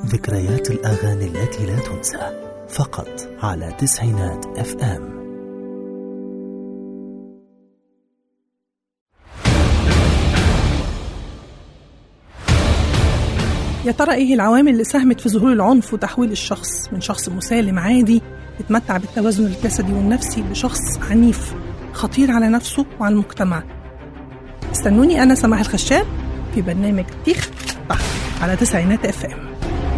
ذكريات الأغاني التي لا تنسى فقط على تسعينات اف ام يا ترى ايه العوامل اللي ساهمت في ظهور العنف وتحويل الشخص من شخص مسالم عادي يتمتع بالتوازن الجسدي والنفسي لشخص عنيف خطير على نفسه وعلى المجتمع استنوني انا سماح الخشاب في برنامج تيخ طح على تسعينات اف ام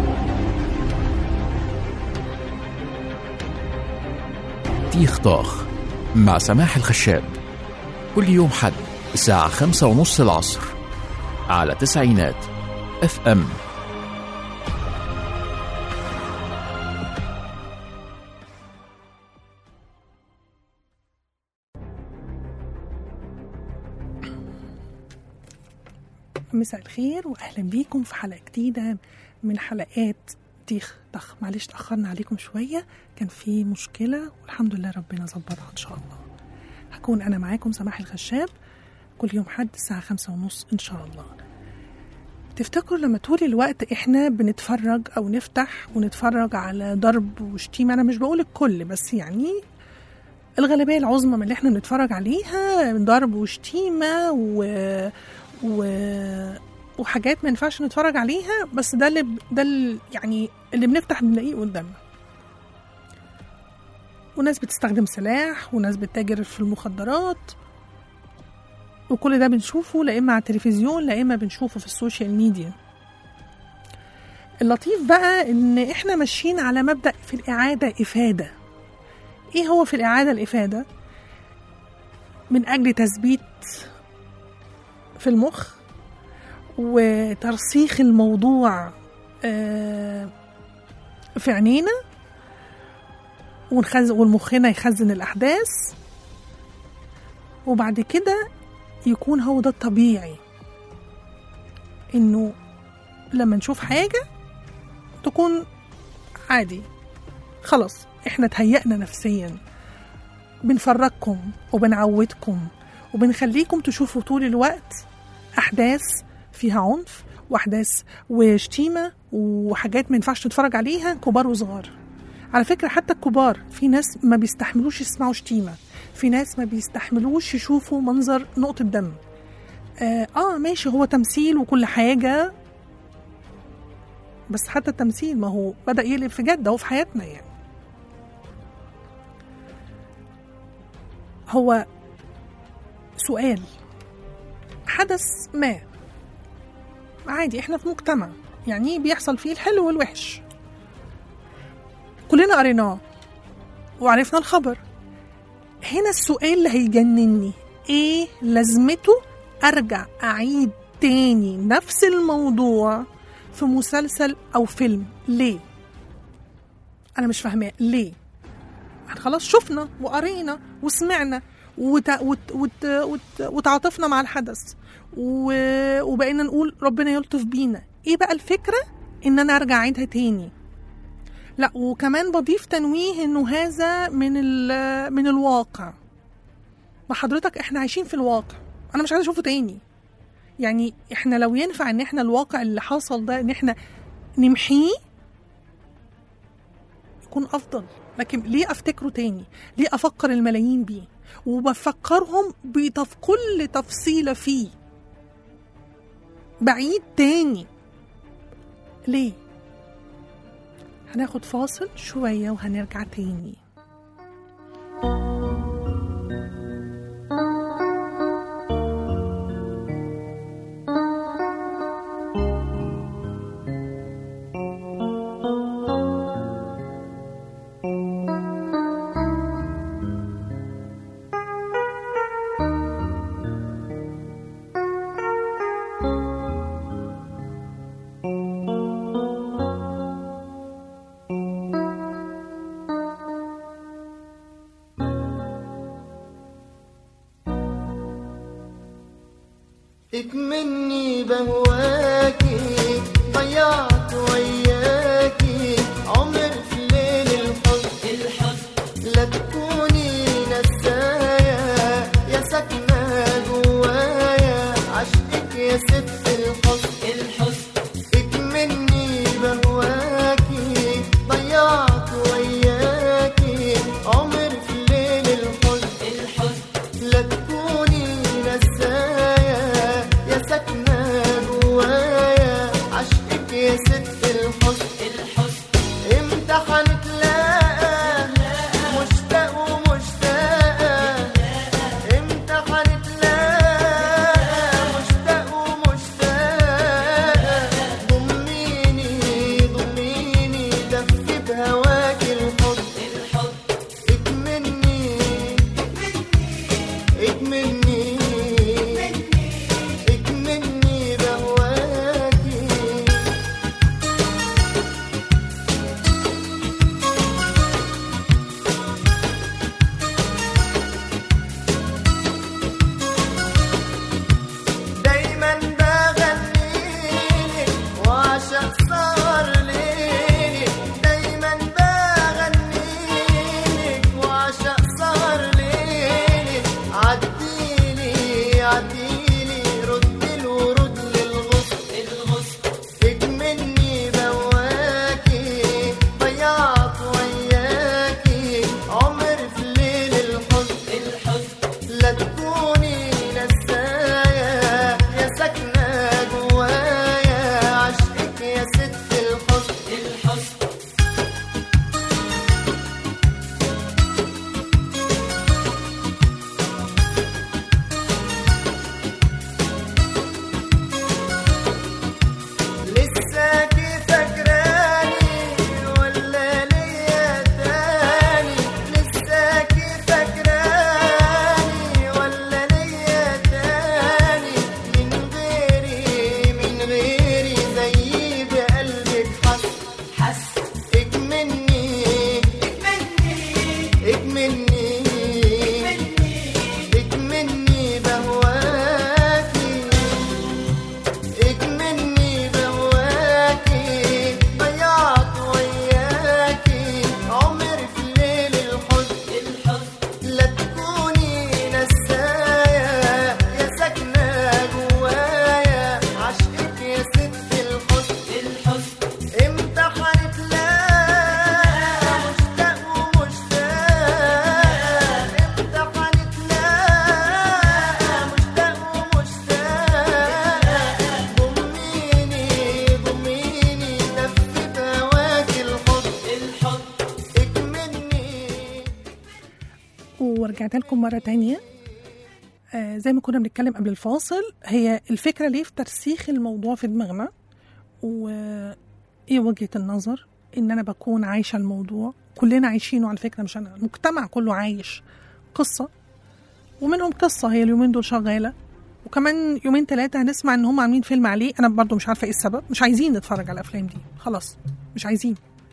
تيخ طاخ مع سماح الخشاب كل يوم حد الساعة خمسة ونص العصر على تسعينات اف ام مساء الخير واهلا بيكم في حلقه جديده من حلقات تيخ طخ معلش تاخرنا عليكم شويه كان في مشكله والحمد لله ربنا ظبطها ان شاء الله هكون انا معاكم سماح الخشاب كل يوم حد الساعه خمسة ونص ان شاء الله تفتكروا لما طول الوقت احنا بنتفرج او نفتح ونتفرج على ضرب وشتيمه انا مش بقول الكل بس يعني الغالبيه العظمى من اللي احنا بنتفرج عليها ضرب وشتيمه و... و... وحاجات ما ينفعش نتفرج عليها بس ده اللي ب- ده اللي يعني اللي بنفتح بنلاقيه قدامنا وناس بتستخدم سلاح وناس بتتاجر في المخدرات وكل ده بنشوفه لا اما على التلفزيون لا اما بنشوفه في السوشيال ميديا اللطيف بقى ان احنا ماشيين على مبدأ في الإعادة إفادة ايه هو في الإعادة الإفادة من أجل تثبيت في المخ وترسيخ الموضوع آه، في عينينا ونخزن والمخنا يخزن الأحداث وبعد كده يكون هو ده الطبيعي إنه لما نشوف حاجة تكون عادي خلاص احنا تهيأنا نفسيا بنفرجكم وبنعودكم وبنخليكم تشوفوا طول الوقت أحداث فيها عنف وأحداث وشتيمة وحاجات ما ينفعش نتفرج عليها كبار وصغار على فكرة حتى الكبار في ناس ما بيستحملوش يسمعوا شتيمة في ناس ما بيستحملوش يشوفوا منظر نقطة دم آه, اه ماشي هو تمثيل وكل حاجة بس حتى التمثيل ما هو بدأ يقلب في جد هو في حياتنا يعني هو سؤال حدث ما عادي احنا في مجتمع يعني بيحصل فيه الحلو والوحش كلنا قريناه وعرفنا الخبر هنا السؤال اللي هيجنني ايه لازمته ارجع اعيد تاني نفس الموضوع في مسلسل او فيلم ليه انا مش فاهماه ليه احنا خلاص شفنا وقرينا وسمعنا وت... وت... وت... وت... وتعاطفنا مع الحدث و... وبقينا نقول ربنا يلطف بينا ايه بقى الفكرة ان انا ارجع اعيدها تاني لا وكمان بضيف تنويه انه هذا من ال... من الواقع ما حضرتك احنا عايشين في الواقع انا مش عايزه اشوفه تاني يعني احنا لو ينفع ان احنا الواقع اللي حصل ده ان احنا نمحيه يكون افضل لكن ليه افتكره تاني ليه افكر الملايين بيه وبفكرهم بتف كل تفصيله فيه بعيد تاني ليه هناخد فاصل شويه وهنرجع تاني ورجعت لكم مرة تانية آه زي ما كنا بنتكلم قبل الفاصل هي الفكرة ليه في ترسيخ الموضوع في دماغنا وإيه وجهة النظر إن أنا بكون عايشة الموضوع كلنا عايشينه على فكرة مش أنا المجتمع كله عايش قصة ومنهم قصة هي اليومين دول شغالة وكمان يومين ثلاثة هنسمع إن هم عاملين فيلم عليه أنا برضو مش عارفة إيه السبب مش عايزين نتفرج على الأفلام دي خلاص مش عايزين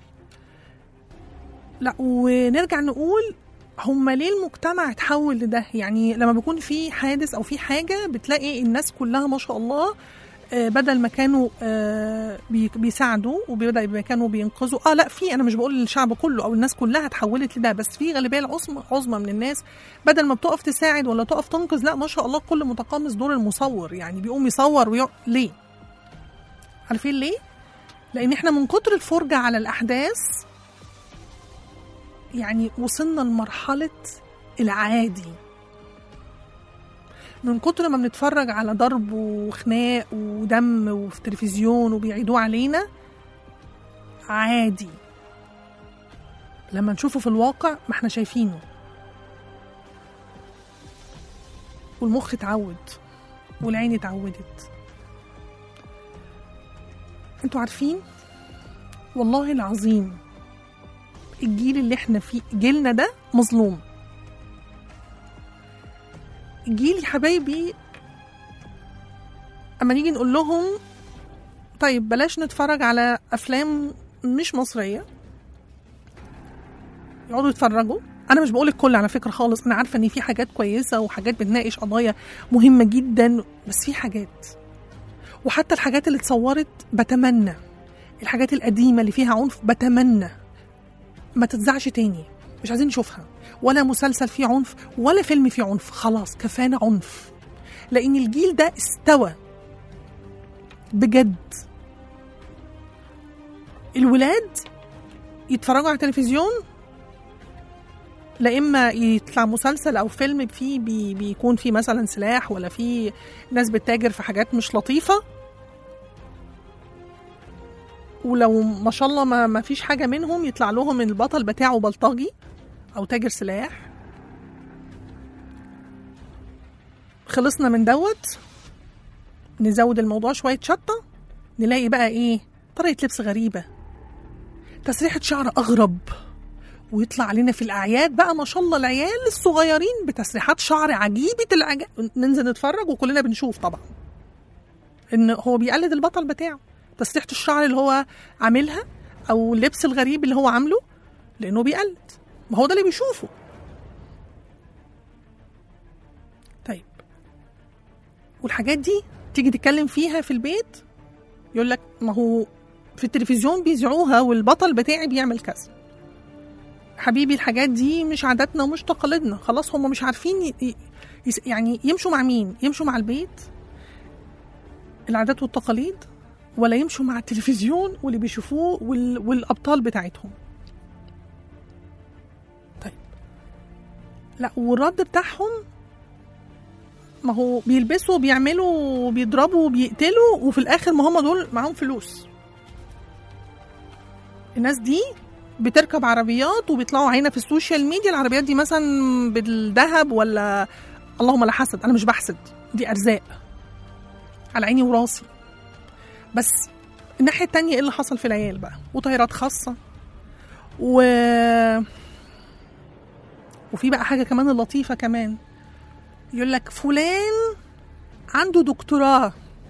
لا ونرجع نقول هما ليه المجتمع اتحول لده يعني لما بيكون في حادث او في حاجه بتلاقي الناس كلها ما شاء الله آه، بدل ما كانوا آه، بي- بيساعدوا وبدل ما كانوا بينقذوا اه لا في انا مش بقول الشعب كله او الناس كلها اتحولت لده بس في غالبيه العظمى عظمى من الناس بدل ما بتقف تساعد ولا تقف تنقذ لا ما شاء الله كل متقمص دور المصور يعني بيقوم يصور ويق... ليه؟ عارفين ليه؟ لان احنا من كتر الفرجه على الاحداث يعني وصلنا لمرحلة العادي من كتر ما بنتفرج على ضرب وخناق ودم وفي التلفزيون وبيعيدوه علينا عادي لما نشوفه في الواقع ما احنا شايفينه والمخ اتعود والعين اتعودت انتوا عارفين والله العظيم الجيل اللي احنا فيه جيلنا ده مظلوم جيل يا حبايبي اما نيجي نقول لهم طيب بلاش نتفرج على افلام مش مصريه يقعدوا يتفرجوا انا مش بقول الكل على فكره خالص انا عارفه ان في حاجات كويسه وحاجات بتناقش قضايا مهمه جدا بس في حاجات وحتى الحاجات اللي اتصورت بتمنى الحاجات القديمه اللي فيها عنف بتمنى ما تتذاعش تاني مش عايزين نشوفها ولا مسلسل فيه عنف ولا فيلم فيه عنف خلاص كفانا عنف لان الجيل ده استوى بجد الولاد يتفرجوا على التلفزيون لا اما يطلع مسلسل او فيلم فيه بي بيكون فيه مثلا سلاح ولا فيه ناس بتتاجر في حاجات مش لطيفه ولو ما شاء الله ما, ما فيش حاجه منهم يطلع لهم البطل بتاعه بلطجي او تاجر سلاح خلصنا من دوت نزود الموضوع شويه شطه نلاقي بقى ايه طريقه لبس غريبه تسريحه شعر اغرب ويطلع علينا في الاعياد بقى ما شاء الله العيال الصغيرين بتسريحات شعر عجيبه العجب ننزل نتفرج وكلنا بنشوف طبعا ان هو بيقلد البطل بتاعه تسريحه الشعر اللي هو عاملها او اللبس الغريب اللي هو عامله لانه بيقلد ما هو ده اللي بيشوفه طيب والحاجات دي تيجي تتكلم فيها في البيت يقول لك ما هو في التلفزيون بيذيعوها والبطل بتاعي بيعمل كذا حبيبي الحاجات دي مش عاداتنا ومش تقاليدنا خلاص هم مش عارفين ي... ي- يس- يعني يمشوا مع مين يمشوا مع البيت العادات والتقاليد ولا يمشوا مع التلفزيون واللي بيشوفوه وال... والابطال بتاعتهم طيب لا والرد بتاعهم ما هو بيلبسوا وبيعملوا وبيضربوا وبيقتلوا وفي الاخر ما هم دول معاهم فلوس الناس دي بتركب عربيات وبيطلعوا عينها في السوشيال ميديا العربيات دي مثلا بالذهب ولا اللهم لا حسد انا مش بحسد دي ارزاق على عيني وراسي بس الناحية التانية ايه اللي حصل في العيال بقى وطيارات خاصة و وفي بقى حاجة كمان اللطيفة كمان يقول لك فلان عنده دكتوراه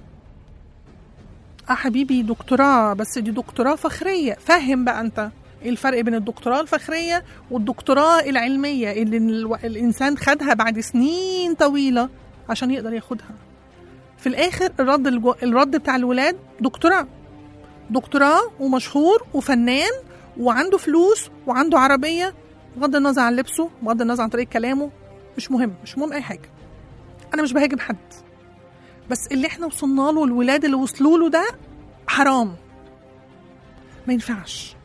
اه حبيبي دكتوراه بس دي دكتوراه فخرية فهم بقى انت ايه الفرق بين الدكتوراه الفخرية والدكتوراه العلمية اللي الو- الإنسان خدها بعد سنين طويلة عشان يقدر ياخدها في الآخر الرد الجو... الرد بتاع الولاد دكتوراه دكتوراه ومشهور وفنان وعنده فلوس وعنده عربية بغض النظر عن لبسه بغض النظر عن طريقة كلامه مش مهم مش مهم أي حاجة أنا مش بهاجم حد بس اللي احنا وصلنا له الولاد اللي وصلوا له ده حرام ما ينفعش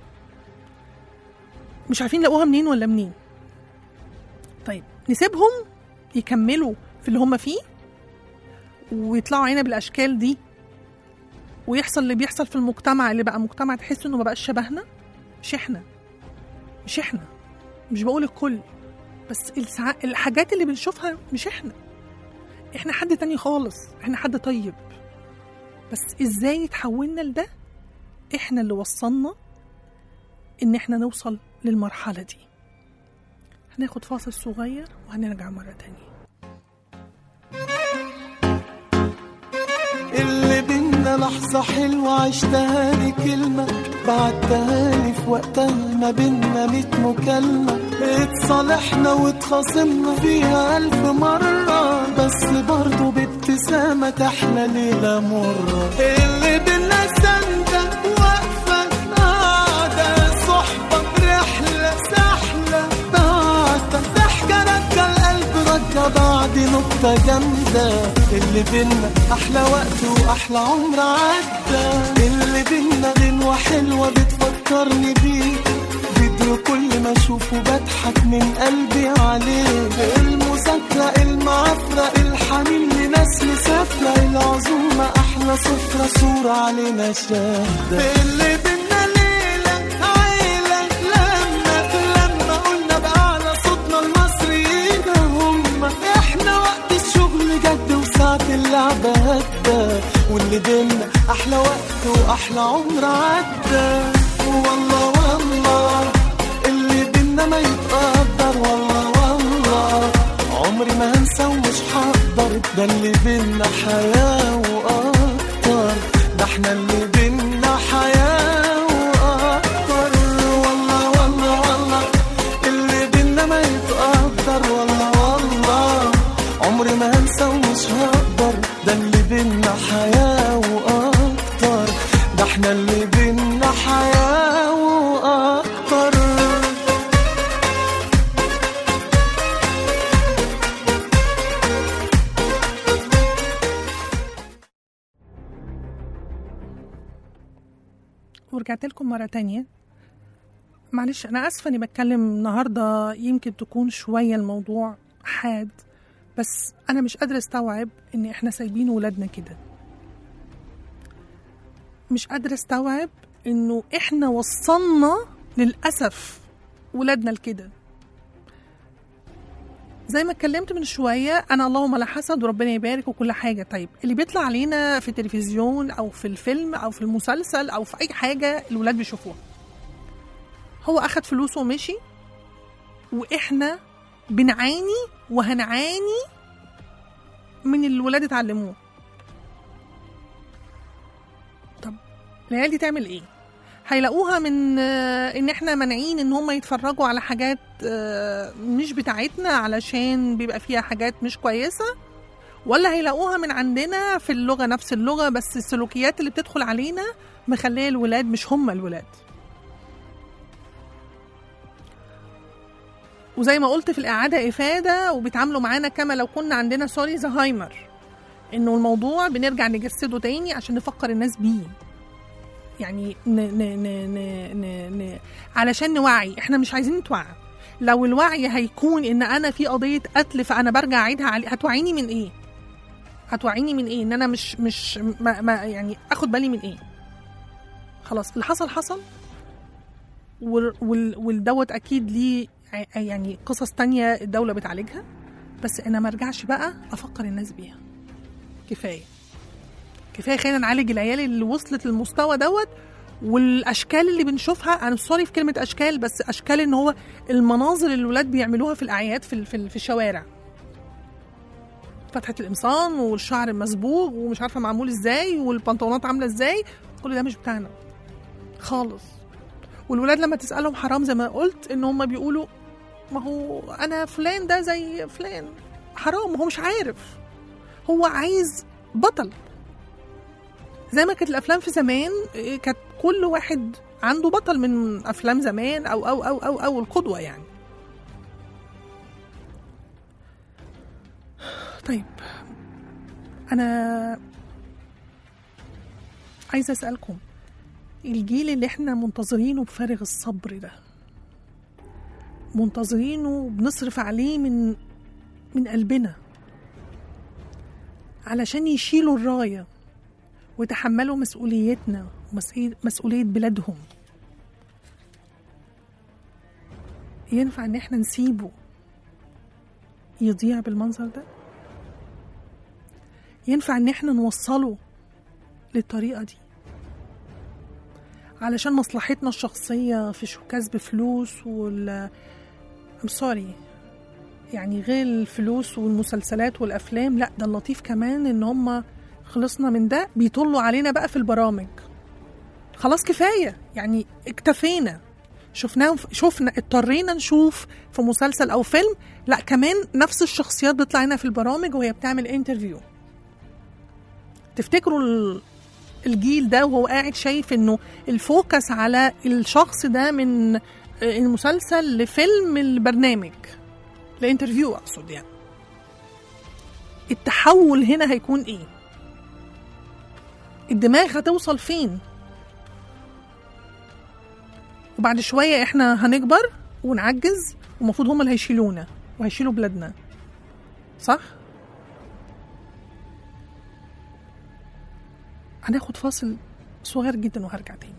مش عارفين يلاقوها منين ولا منين طيب نسيبهم يكملوا في اللي هم فيه ويطلعوا عينا بالاشكال دي ويحصل اللي بيحصل في المجتمع اللي بقى مجتمع تحس انه ما بقاش شبهنا مش احنا مش احنا مش بقول الكل بس السع... الحاجات اللي بنشوفها مش احنا احنا حد تاني خالص احنا حد طيب بس ازاي اتحولنا لده احنا اللي وصلنا ان احنا نوصل للمرحلة دي هناخد فاصل صغير وهنرجع مرة تانية اللي بينا لحظة حلوة عشتها لي كلمة بعتها لي في وقتها ما بينا ميت مكالمة اتصالحنا واتخاصمنا فيها ألف مرة بس برضه بابتسامة تحلى ليلة مرة اللي بينا سندة واقفة قاعدة صحبة رحلة سحلة بعتة ضحكة رجع القلب رجع بعد نكتة جامدة اللي بينا أحلى وقت وأحلى عمر عدى اللي بينا غنوة حلوة بتفكرني بيك فيديو كل ما أشوفه بضحك من قلبي عليه المذاكرة المعافرة الحنين لناس مسافرة العزومة أحلى سفرة صورة علينا شاهدة اللي بينا ليلة عيلة لما لما قلنا بأعلى صوتنا المصريين هم احنا وقت الشغل جد وساعة اللعبة هدى واللي بينا أحلى وقت وأحلى عمر عدى والله والله اللي بينا ما يتقدر والله والله عمري ما هنسى ومش هقدر ده اللي بينا حياة وأكتر ده احنا اللي بينا حياة وأكتر والله والله والله اللي بينا ما يتقدر والله والله عمري ما هنسى ومش هقدر ده اللي بينا حياة وأكتر ده احنا اللي بينا حياة وأكتر ورجعت لكم مرة تانية معلش أنا آسفة إني بتكلم النهاردة يمكن تكون شوية الموضوع حاد بس أنا مش قادرة أستوعب إن إحنا سايبين ولادنا كده مش قادرة أستوعب إنه إحنا وصلنا للأسف ولادنا لكده زي ما اتكلمت من شوية أنا اللهم لا حسد وربنا يبارك وكل حاجة طيب اللي بيطلع علينا في التلفزيون أو في الفيلم أو في المسلسل أو في أي حاجة الولاد بيشوفوها هو أخد فلوسه ومشي وإحنا بنعاني وهنعاني من اللي الولاد اتعلموه طب العيال دي تعمل ايه هيلاقوها من آه، ان احنا مانعين ان هم يتفرجوا على حاجات آه، مش بتاعتنا علشان بيبقى فيها حاجات مش كويسة ولا هيلاقوها من عندنا في اللغة نفس اللغة بس السلوكيات اللي بتدخل علينا مخليه الولاد مش هم الولاد وزي ما قلت في الإعادة إفادة وبيتعاملوا معانا كما لو كنا عندنا سوري زهايمر إنه الموضوع بنرجع نجسده تاني عشان نفكر الناس بيه يعني ن ن ن ن ن ن علشان نوعي احنا مش عايزين نتوعى لو الوعي هيكون ان انا في قضيه قتل فانا برجع اعيدها علي هتوعيني من ايه هتوعيني من ايه ان انا مش مش ما, ما يعني اخد بالي من ايه خلاص اللي حصل حصل وال- وال- والدوت اكيد ليه ع- يعني قصص تانية الدولة بتعالجها بس انا ما ارجعش بقى افكر الناس بيها كفايه كفايه خلينا نعالج العيال اللي وصلت للمستوى دوت والاشكال اللي بنشوفها انا سوري في كلمه اشكال بس اشكال ان هو المناظر اللي الولاد بيعملوها في الاعياد في ال- في, ال- في الشوارع فتحه القمصان والشعر المصبوغ ومش عارفه معمول ازاي والبنطلونات عامله ازاي كل ده مش بتاعنا خالص والولاد لما تسالهم حرام زي ما قلت ان هم بيقولوا ما هو انا فلان ده زي فلان حرام هو مش عارف هو عايز بطل زي ما كانت الافلام في زمان إيه، كانت كل واحد عنده بطل من افلام زمان او او او او او القدوه يعني طيب انا عايزه اسالكم الجيل اللي احنا منتظرينه بفارغ الصبر ده منتظرينه بنصرف عليه من من قلبنا علشان يشيلوا الرايه وتحملوا مسؤوليتنا ومسؤولية بلادهم ينفع ان احنا نسيبه يضيع بالمنظر ده ينفع ان احنا نوصله للطريقة دي علشان مصلحتنا الشخصية في شو كسب فلوس وال I'm sorry يعني غير الفلوس والمسلسلات والأفلام لا ده اللطيف كمان إن هما خلصنا من ده بيطلوا علينا بقى في البرامج خلاص كفاية يعني اكتفينا شفناه شفنا اضطرينا نشوف في مسلسل أو فيلم لا كمان نفس الشخصيات بتطلع لنا في البرامج وهي بتعمل انترفيو تفتكروا ال- الجيل ده وهو قاعد شايف انه الفوكس على الشخص ده من المسلسل لفيلم البرنامج لانترفيو اقصد يعني التحول هنا هيكون ايه الدماغ هتوصل فين وبعد شوية احنا هنكبر ونعجز ومفروض هما اللي هيشيلونا وهيشيلوا بلادنا صح؟ هناخد فاصل صغير جدا وهرجع تاني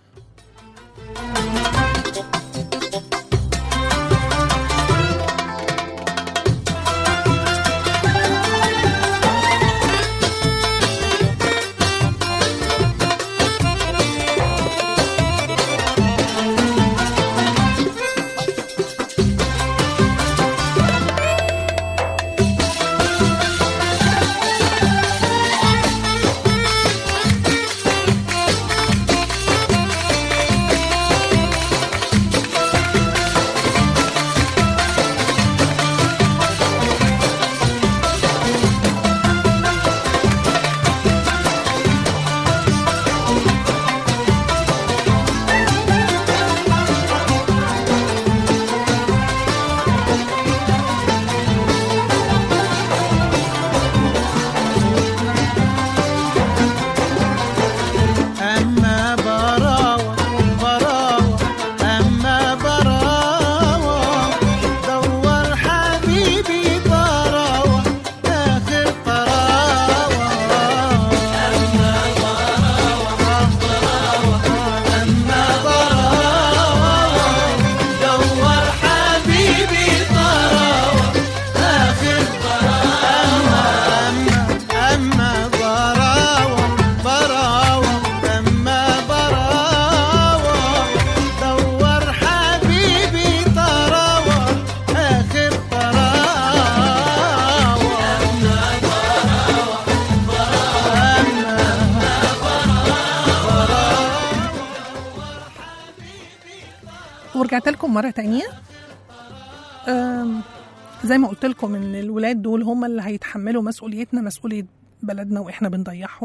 أما براوة براوة أما براوة دور حبيبي براوة آخر براوة أما براوة براوة أما براوة دور حبيبي براوة آخر براوة أما أما براوة براوة أما براوة دور حبيبي طراوة آخر طراوة أما براوة ورجعت لكم مرة تانية أم، زي ما قلت لكم ان الولاد دول هم اللي هيتحملوا مسؤوليتنا مسؤولية بلدنا واحنا بنضيعهم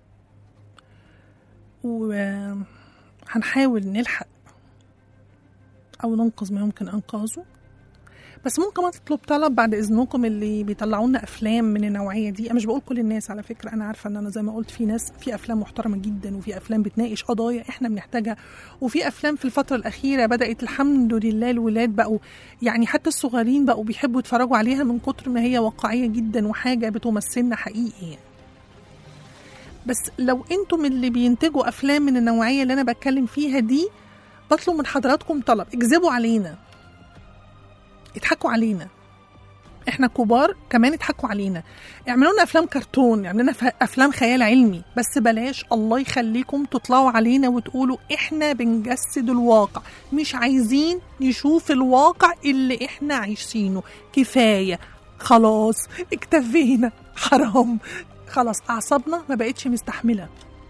وهنحاول نلحق او ننقذ ما يمكن انقاذه بس ممكن اطلب طلب بعد اذنكم اللي بيطلعوا لنا افلام من النوعيه دي انا مش بقول كل الناس على فكره انا عارفه ان انا زي ما قلت في ناس في افلام محترمه جدا وفي افلام بتناقش قضايا احنا بنحتاجها وفي افلام في الفتره الاخيره بدات الحمد لله الولاد بقوا يعني حتى الصغيرين بقوا بيحبوا يتفرجوا عليها من كتر ما هي واقعيه جدا وحاجه بتمثلنا حقيقي يعني. بس لو انتم من اللي بينتجوا افلام من النوعيه اللي انا بتكلم فيها دي بطلب من حضراتكم طلب اكذبوا علينا يضحكوا علينا احنا كبار كمان يضحكوا علينا اعملوا لنا افلام كرتون اعملوا لنا ف- افلام خيال علمي بس بلاش الله يخليكم تطلعوا علينا وتقولوا احنا بنجسد الواقع مش عايزين نشوف الواقع اللي احنا عايشينه كفايه خلاص اكتفينا حرام خلاص اعصابنا ما بقتش مستحمله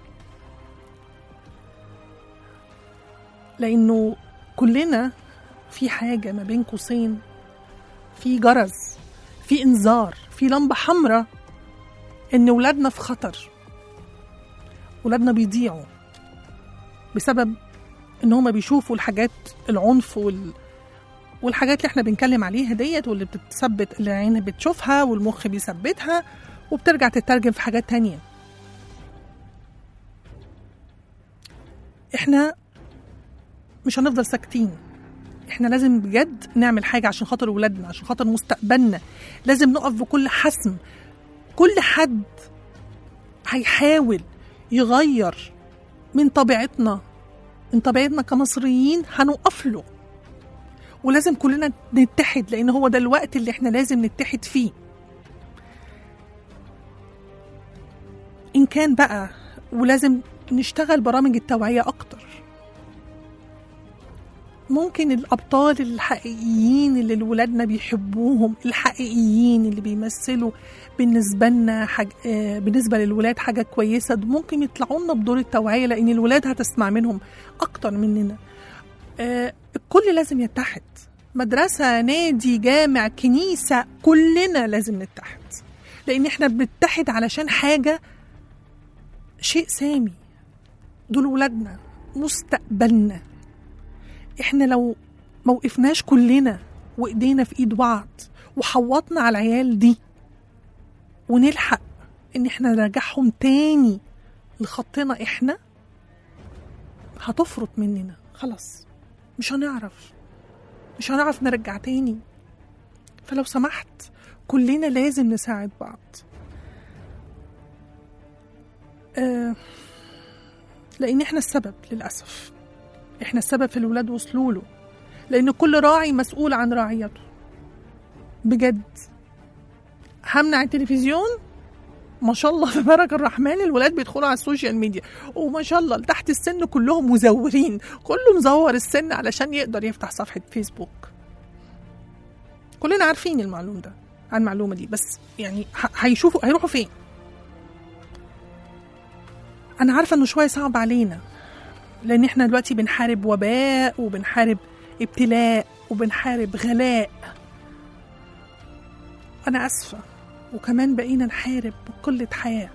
لانه كلنا في حاجه ما بين قوسين في جرس في انذار في لمبه حمراء ان ولادنا في خطر ولادنا بيضيعوا بسبب ان هما بيشوفوا الحاجات العنف وال والحاجات اللي احنا بنتكلم عليها ديت واللي بتثبت اللي العين بتشوفها والمخ بيثبتها وبترجع تترجم في حاجات تانية احنا مش هنفضل ساكتين احنا لازم بجد نعمل حاجة عشان خاطر ولادنا عشان خاطر مستقبلنا لازم نقف بكل حسم كل حد هيحاول يغير من طبيعتنا من طبيعتنا كمصريين هنوقف له ولازم كلنا نتحد لان هو ده الوقت اللي احنا لازم نتحد فيه ان كان بقى ولازم نشتغل برامج التوعيه اكتر ممكن الابطال الحقيقيين اللي ولادنا بيحبوهم الحقيقيين اللي بيمثلوا بالنسبه لنا حاج... آه، بالنسبه للولاد حاجه كويسه ممكن يطلعوا لنا بدور التوعيه لان الولاد هتسمع منهم اكتر مننا آه، الكل لازم يتحد مدرسه نادي جامع كنيسه كلنا لازم نتحد لان احنا بنتحد علشان حاجه شيء سامي دول ولادنا مستقبلنا احنا لو موقفناش كلنا وايدينا في ايد بعض وحوطنا على العيال دي ونلحق ان احنا نرجعهم تاني لخطنا احنا هتفرط مننا خلاص مش هنعرف مش هنعرف نرجع تاني فلو سمحت كلنا لازم نساعد بعض آه لان احنا السبب للاسف احنا السبب في الولاد وصلوا له لان كل راعي مسؤول عن رعيته بجد همنع التلفزيون ما شاء الله تبارك الرحمن الولاد بيدخلوا على السوشيال ميديا وما شاء الله تحت السن كلهم مزورين كله مزور السن علشان يقدر يفتح صفحة فيسبوك كلنا عارفين المعلوم ده عن المعلومة دي بس يعني ه- هيشوفوا هيروحوا فين أنا عارفة إنه شوية صعب علينا لأن إحنا دلوقتي بنحارب وباء وبنحارب ابتلاء وبنحارب غلاء أنا آسفة وكمان بقينا نحارب بقلة حياة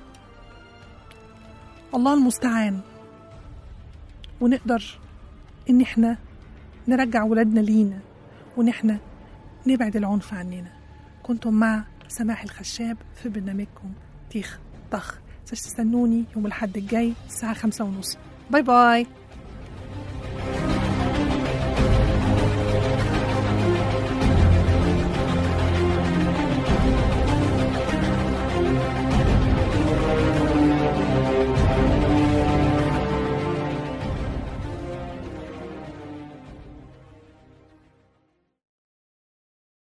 الله المستعان ونقدر إن إحنا نرجع ولادنا لينا وإن إحنا نبعد العنف عننا كنتم مع سماح الخشاب في برنامجكم تيخ طخ تستنوني يوم الحد الجاي الساعة خمسة ونص باي باي